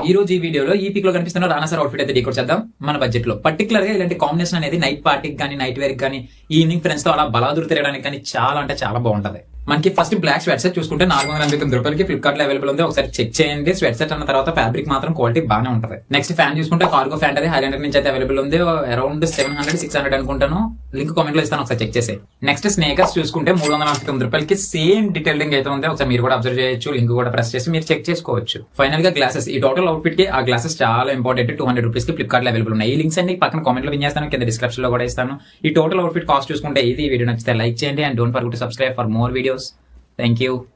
ఈ రోజు ఈ వీడియోలో ఈ పిక్ లో కనిపిస్తున్న రానా సార్ అవుట్ఫిట్ అయితే డీకోడ్ చేద్దాం మన బడ్జెట్ లో పర్టికులర్ గా ఇలాంటి కాంబినేషన్ అనేది నైట్ పార్టీకి కానీ నైట్ వేర్ కానీ ఈవినింగ్ ఫ్రెండ్స్ తో అలా బలాదురు తిరగడానికి కానీ చాలా అంటే చాలా బాగుంటది మనకి ఫస్ట్ బ్లాక్ స్వెట్ సెట్ చూసుకుంటే నాలుగు వందల ఎనభై తొమ్మిది రూపాయలకి ఫ్లిప్కార్ట్ లో అవైలబుల్ ఉంది ఒకసారి చెక్ చేయండి స్వెట్ సెట్ అన్న తర్వాత ఫ్యాబ్రిక్ మాత్రం క్వాలిటీ బాగానే ఉంటుంది నెక్స్ట్ ఫ్యాన్ చూసుకుంటే కార్గో ఫ్యాన్ అది హైలెండర్ నుంచి అయితే అవైలబుల్ ఉంది around seven hundred six hundred అనుకుంటాను లింక్ కామెంట్ లో ఇస్తాను ఒకసారి చెక్ చేసి నెక్స్ట్ స్నేకర్స్ చూసుకుంటే మూడు వందల నలభై తొమ్మిది రూపాయలకి సేమ్ డీటెయిలింగ్ అయితే ఉంది ఒకసారి మీరు కూడా అబ్జర్వ్ చేయొచ్చు లింక్ కూడా ప్రెస్ చేసి మీరు చెక్ చేసుకోవచ్చు ఫైనల్ గా గ్లాసెస్ ఈ టోటల్ అవుట్ఫిట్ కి ఆ గ్లాసెస్ చాలా ఇంపార్టెంట్ టూ హండ్రెడ్ రూపీస్ కి ఫ్లిప్కార్ట్ లో అవైలబుల్ ఉన్నాయి ఈ లింక్స్ అన్ని పక్కన కామెంట్ లో విన్యాస్తాను కింద డిస్క్రిప్షన్ లో కూడా ఇస్తాను ఈ టోటల్ అవుట్ఫిట్ కాస్ట్ చూసుకుంటే ఇది వీడియో నచ్చితే లైక్ చేయండి and don't forget to subscribe for more videos thank you